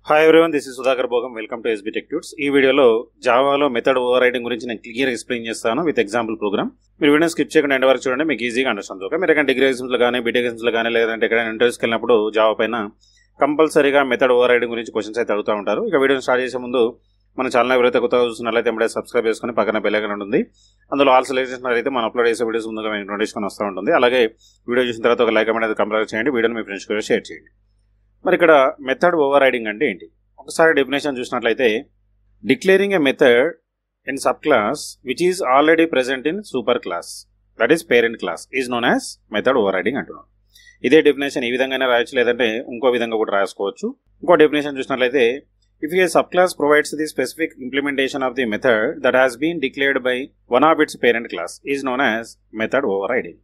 hi everyone this is Sudhakar Bhogam welcome to SB tech tuts ఈ వీడియోలో జావాలో మెథడ్ ఓవర్ రైడింగ్ గురించి నేను క్లియర్ ఎక్స్ప్లెయిన్ చేస్తాను విత్ ఎగ్జాంపుల్ ప్రోగ్రామ్ మీరు వీడియో స్కిప్ చేయకుండా ఎండ్ వరకు చూడండి మీకు ఈజీగా అండర్స్టాండ్ ఓకే మీరు ఎక్కడ డిగ్రీ ఎగ్జామ్స్లో కానీ బీటెక్ ఎగ్జామ్స్లో కానీ లేదంటే ఎక్కడైనా ఇంటర్వ్యూస్కి వెళ్ళినప్పుడు జావా పైన కంపల్సరీగా మెథడ్ ఓవర్ రైడింగ్ గురించి క్వశ్చన్స్ అయితే అడుగుతూ ఉంటారు ఇక వీడియోని స్టార్ట్ చేసే ముందు మన ఛానల్ ఎవరైతే కొత్తగా చూస్తున్నట్లయితే ఎంబడే సబ్స్క్రైబ్ చేసుకుని పక్కన బెల్ ఐకాన్ ఉంటుంది అందులో ఆల్ సెలెక్ట్ చేసినట్లయితే మనం అప్లోడ్ చేసే వీడియోస్ ముందుగా మీకు నోటిఫికేషన్ వస్తూ ఉంటుంది అలాగే వీడియో చూసిన తర్వాత ఒక లైక్ అనేది కంపల్సరీ చేయండి వీడియోని మీ ఫ్రెండ్స్ కూడా షేర్ చేయండి మరి ఇక్కడ మెథడ్ ఓవర్ రైడింగ్ అంటే ఏంటి ఒకసారి డెఫినేషన్ చూసినట్లయితే declaring a method in subclass which is already present in superclass that is parent class is known as method overriding అంటున్నాం ఇదే డెఫినేషన్ ఈ విధంగానే రాయొచ్చు లేదంటే ఇంకో విధంగా కూడా రాసుకోవచ్చు ఇంకో డెఫినేషన్ చూసినట్లయితే if a subclass provides the specific implementation of the method that has been declared by one of its parent class is known as method overriding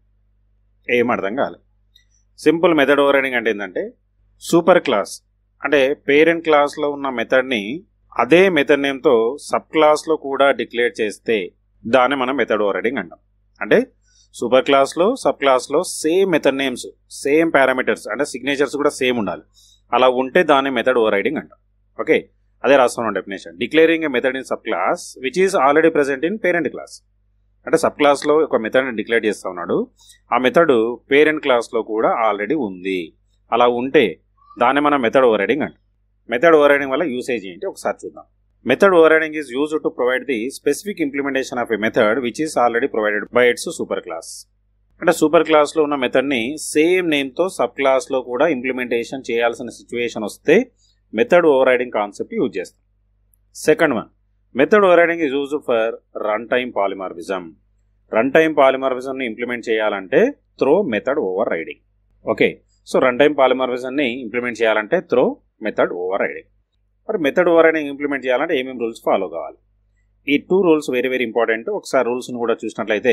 ఏం అర్థం కాదు సింపుల్ మెథడ్ ఓవర్ రైడింగ్ అంటే ఏంటంటే super superclass అంటే parent క్లాస్లో ఉన్న మెథడ్ని అదే method నేమ్తో sub క్లాస్లో కూడా డిక్లేర్ చేస్తే దాన్ని మనం మెథడ్ ఓవర్ రైడింగ్ అంటాం అంటే సూపర్ క్లాస్లో సబ్ క్లాస్లో same method names same parameters అంటే సిగ్నేచర్స్ కూడా సేమ్ ఉండాలి అలా ఉంటే దాన్ని మెథడ్ ఓవర్ రైడింగ్ అంటాం ఓకే అదే రాస్తున్నాం definition declaring a method in subclass which is already present in parent class అంటే సబ్ క్లాస్లో ఒక మెథడ్ని డిక్లేర్ చేస్తా ఉన్నాడు ఆ మెథడ్ పేరెంట్ క్లాస్లో కూడా ఆల్రెడీ ఉంది అలా ఉంటే దాన్ని మనం మెథడ్ ఓవర్ రైడింగ్ అంటాం మెథడ్ ఓవర్ రైడింగ్ వల్ల యూసేజ్ ఏంటి ఒకసారి చూద్దాం method overriding is use to provide the specific implementation of a method which is already provided by its superclass అంటే సూపర్ క్లాస్లో ఉన్న మెథడ్ని సేమ్ నేమ్తో సబ్ క్లాస్లో కూడా ఇంప్లిమెంటేషన్ చేయాల్సిన సిచ్యువేషన్ వస్తే method overriding concept use చేస్తాం second one method overriding is use for runtime polymorphism runtime పాలిమార్విజంని ఇంప్లిమెంట్ చేయాలంటే through method overriding okay so runtime పాలిమార్విజంని implement చేయాలంటే through method overriding మరి method overriding implement చేయాలంటే ఏమేమి rules follow కావాలి ఈ two rules very very important ఒకసారి రూల్స్ని కూడా చూసినట్లయితే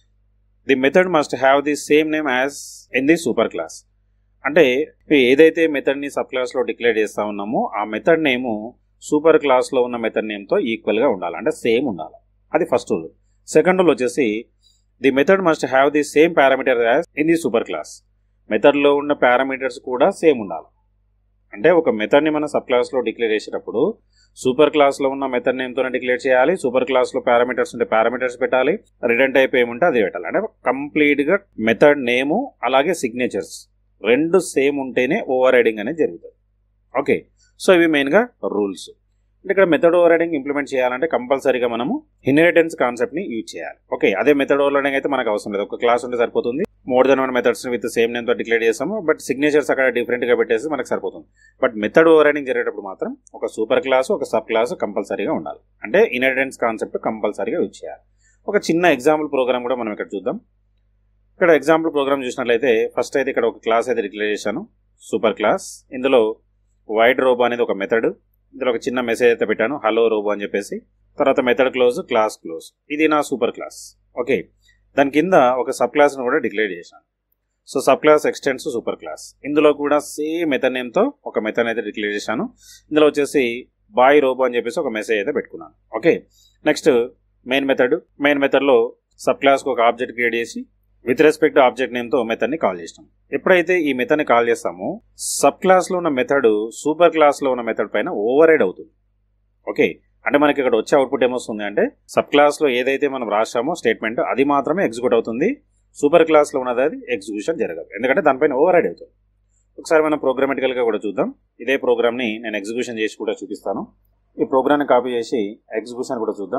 the method must have the same name as in the superclass అంటే ఏదైతే మెథడ్ని సబ్ క్లాస్లో డిక్లేర్ చేస్తా ఉన్నామో ఆ మెథడ్ నేము సూపర్ క్లాస్లో ఉన్న మెథడ్ నేమ్తో ఈక్వల్గా ఉండాలి అంటే సేమ్ ఉండాలి అది ఫస్ట్ రూల్ సెకండ్ రూల్ వచ్చేసి the method must have the same parameter as in the superclass మెథడ్లో ఉన్న పారామీటర్స్ కూడా సేమ్ ఉండాలి అంటే ఒక మెథడ్ని మనం సబ్ క్లాస్లో డిక్లేర్ చేసేటప్పుడు సూపర్ క్లాస్లో ఉన్న మెథడ్ నేమ్తోనే డిక్లేర్ చేయాలి సూపర్ క్లాస్లో పారామీటర్స్ ఉంటే పారామీటర్స్ పెట్టాలి రిటర్న్ టైప్ ఏముంటే అది పెట్టాలి అంటే కంప్లీట్గా మెథడ్ నేము అలాగే సిగ్నేచర్స్ రెండు సేమ్ ఉంటేనే ఓవర్ రైడింగ్ అనేది జరుగుతుంది ఓకే సో ఇవి మెయిన్గా రూల్స్ అంటే ఇక్కడ మెథడ్ ఓవర్ రైడింగ్ ఇంప్లిమెంట్ చేయాలంటే కంపల్సరీగా మనము ఇన్హెరిటెన్స్ కాన్సెప్ట్ని యూజ్ చేయాలి ఓకే అదే మెథడ్ ఓవర్ రైడింగ్ అయితే మనకు అవసరం లేదు ఒక క్లాస్ ఉంటే సరిపోతుంది more than one methods with same నేమ్తో డిక్లేర్ చేస్తాము బట్ సిగ్నేచర్స్ అక్కడ డిఫరెంట్గా పెట్టేసి మనకు సరిపోతుంది బట్ మెథడ్ ఓవర్ రైడింగ్ జరిగేటప్పుడు మాత్రం ఒక సూపర్ క్లాస్ ఒక సబ్ క్లాస్ కంపల్సరీగా ఉండాలి అంటే ఇన్హెరిటెన్స్ కాన్సెప్ట్ కంపల్సరీగా యూజ్ చేయాలి ఒక చిన్న ఎగ్జాంపుల్ ప్రోగ్రామ్ కూడా మనం ఇక్కడ చూద్దాం ఇక్కడ ఎగ్జాంపుల్ ప్రోగ్రామ్ చూసినట్లయితే ఫస్ట్ అయితే ఇక్కడ ఒక క్లాస్ అయితే డిక్లేర్ చేశాను సూపర్ క్లాస్ ఇందులో వైడ్ రోబో అనేది ఒక మెథడ్ ఇందులో ఒక చిన్న మెసేజ్ అయితే పెట్టాను హలో రోబో అని చెప్పేసి తర్వాత మెథడ్ క్లోజ్ క్లాస్ క్లోజ్ ఇది నా సూపర్ క్లాస్ ఓకే దాని కింద ఒక సబ్ క్లాస్ను కూడా డిక్లేర్ చేశాను so subclass extends superclass ఇందులో కూడా సేమ్ మెథడ్ నేమ్తో ఒక మెథడ్ అయితే డిక్లేర్ చేశాను ఇందులో వచ్చేసి బాయ్ రోబో అని చెప్పేసి ఒక మెసేజ్ అయితే పెట్టుకున్నాను okay next main method main మెథడ్లో సబ్ క్లాస్కి ఒక ఆబ్జెక్ట్ క్రియేట్ చేసి విత్ రెస్పెక్ట్ ఆబ్జెక్ట్ నేమ్తో మెథడ్ని కాల్ చేస్తాం ఎప్పుడైతే ఈ మెథడ్ని కాల్ చేస్తామో సబ్ క్లాస్లో ఉన్న మెథడ్ సూపర్ క్లాస్లో ఉన్న మెథడ్ పైన ఓవర్ రైడ్ అవుతుంది ఓకే అంటే మనకి ఇక్కడ వచ్చే అవుట్పుట్ ఏమొస్తుంది అంటే సబ్ క్లాస్లో ఏదైతే మనం రాసామో స్టేట్మెంట్ అది మాత్రమే ఎగ్జిక్యూట్ అవుతుంది సూపర్ క్లాస్లో ఉన్నది అది ఎగ్జిక్యూషన్ జరగదు ఎందుకంటే దానిపైన ఓవర్ రైడ్ అవుతుంది ఒకసారి మనం ప్రోగ్రామెటికల్గా కూడా చూద్దాం ఇదే ప్రోగ్రామ్ని నేను ఎగ్జిక్యూషన్ చేసి కూడా చూపిస్తాను ఈ ప్రోగ్రామ్ని కాపీ చేసి ఎగ్జిక్యూషన్ కూడా చూద్దాం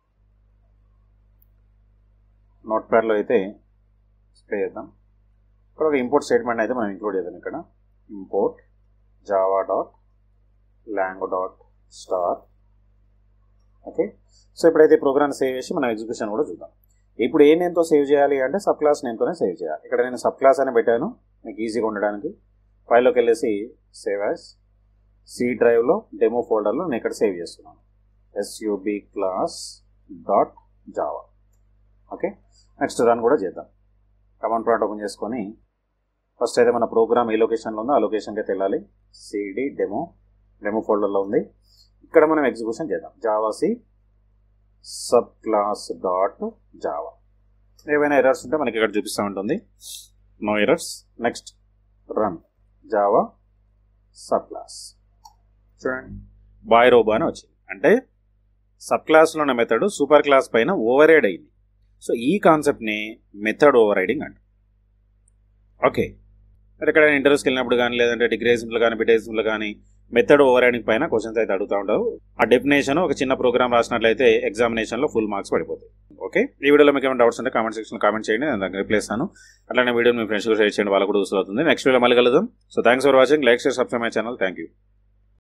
నోట్ ప్యాడ్లో అయితే స్ప్రే చేద్దాం ఇక్కడ ఒక ఇంపోర్ట్ స్టేట్మెంట్ అయితే మనం ఇంక్లూడ్ చేద్దాం ఇక్కడ import java dot lang dot star okay so ఇప్పుడైతే ప్రోగ్రామ్ సేవ్ చేసి మనం ఎగ్జిక్యూషన్ కూడా చూద్దాం ఇప్పుడు ఏ నేమ్తో సేవ్ చేయాలి అంటే సబ్ క్లాస్ నేమ్తోనే సేవ్ చేయాలి ఇక్కడ నేను సబ్ క్లాస్ అని పెట్టాను మీకు ఈజీగా ఉండడానికి ఫైల్లోకి వెళ్ళేసి సేవ్ యాజ్ సి డ్రైవ్లో డెమో ఫోల్డర్లో నేను ఇక్కడ సేవ్ చేస్తున్నాను S U B class dot java okay next run కూడా చేద్దాం కమాండ్ ప్రాంట్ ఓపెన్ చేసుకొని ఫస్ట్ అయితే మన ప్రోగ్రామ్ ఏ లొకేషన్లో ఉందో ఆ లొకేషన్కి అయితే వెళ్ళాలి సిడి డెమో డెమో ఫోల్డర్లో ఉంది ఇక్కడ మనం ఎగ్జిక్యూషన్ చేద్దాం javac subclass dot java ఏవైనా ఎర్రర్స్ ఉంటే మనకి ఇక్కడ చూపిస్తూ ఉంటుంది no errors next run java subclass చూడండి బాయ్ రోబో అని వచ్చింది అంటే సబ్ క్లాస్లో ఉన్న మెథడ్ సూపర్ క్లాస్ పైన ఓవర్ రైడ్ అయింది సో ఈ కాన్సెప్ట్ని మెథడ్ ఓవర్ రైడింగ్ అంట ఓకే మరి ఇక్కడ ఇంటర్వ్యూస్కి వెళ్ళినప్పుడు కానీ లేదంటే డిగ్రీస్లో కానీ బిటేసిమ్లో కానీ మెథడ్ ఓవర్ రైడింగ్ పైన క్వశ్చన్స్ అయితే అడుగుతూ ఉంటారు ఆ డెఫినేషన్ ఒక చిన్న ప్రోగ్రామ్ రాసినట్లయితే ఎగ్జామినేషన్లో ఫుల్ మార్క్స్ పడిపోతాయి ఓకే ఈ వీడియోలో మీకు ఏమైనా డౌట్స్ ఉంటే కామెంట్ సెక్షన్లో కామెంట్ చేయండి నేను దానికి రిప్లై ఇస్తాను అట్లానే వీడియో మీ ఫ్రెండ్స్ కూడా షేర్ చేయండి వాళ్ళకు కూడా యూస్ అవుతుంది నెక్స్ట్ వీడియో మళ్ళీ కలుద్దాం so thanks for watching like share subscribe my channel thank you